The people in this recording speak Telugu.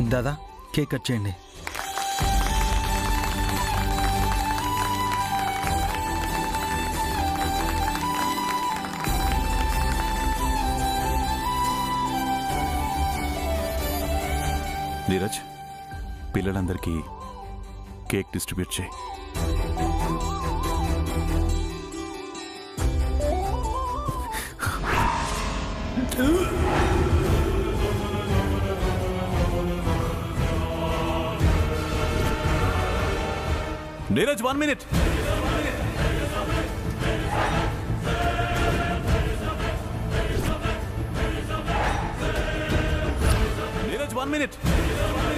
దాదా కేక్ కట్ చేయండి నీరజ్ పిల్లలందరికీ కేక్ డిస్ట్రిబ్యూట్ చేయి Neeraj one minute Neeraj one minute